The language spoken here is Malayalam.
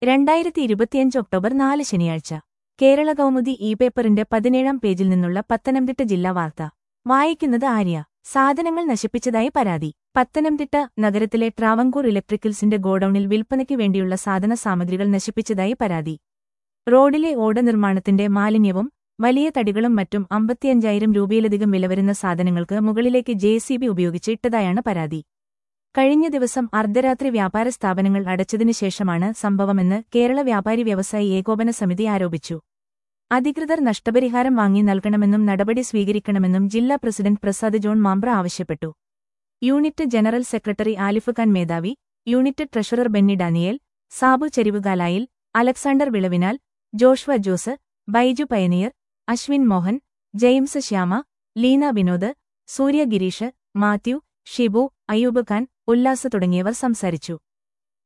രണ്ടായിരത്തി ഇരുപത്തിയഞ്ച് ഒക്ടോബർ നാല് ശനിയാഴ്ച കേരള കൗമുദി ഇ പേപ്പറിന്റെ പതിനേഴാം പേജിൽ നിന്നുള്ള പത്തനംതിട്ട ജില്ലാ വാർത്ത വായിക്കുന്നത് ആര്യ സാധനങ്ങൾ നശിപ്പിച്ചതായി പരാതി പത്തനംതിട്ട നഗരത്തിലെ ട്രാവങ്കൂർ ഇലക്ട്രിക്കൽസിന്റെ ഗോഡൌണിൽ വിൽപ്പനയ്ക്ക് വേണ്ടിയുള്ള സാധന സാമഗ്രികൾ നശിപ്പിച്ചതായി പരാതി റോഡിലെ ഓട നിർമ്മാണത്തിന്റെ മാലിന്യവും വലിയ തടികളും മറ്റും അമ്പത്തിയഞ്ചായിരം രൂപയിലധികം വിലവരുന്ന സാധനങ്ങൾക്ക് മുകളിലേക്ക് ജെസിബി ഉപയോഗിച്ച് ഇട്ടതായാണ് പരാതി കഴിഞ്ഞ ദിവസം അർദ്ധരാത്രി വ്യാപാര സ്ഥാപനങ്ങൾ അടച്ചതിനു ശേഷമാണ് സംഭവമെന്ന് കേരള വ്യാപാരി വ്യവസായി ഏകോപന സമിതി ആരോപിച്ചു അധികൃതർ നഷ്ടപരിഹാരം വാങ്ങി നൽകണമെന്നും നടപടി സ്വീകരിക്കണമെന്നും ജില്ലാ പ്രസിഡന്റ് പ്രസാദ് ജോൺ മാമ്പ്ര ആവശ്യപ്പെട്ടു unit general secretary Alif Khan മേധാവി unit treasurer Benny Daniel Sabu Cherivukalayil Alexander Vilavinal Joshua Jose Baiju pioneer Ashwin Mohan James Shyama Leena Vinod Surya Girish Mathew Shibu Ayoob Khan Ullas തുടങ്ങിയവർ സംസാരിച്ചു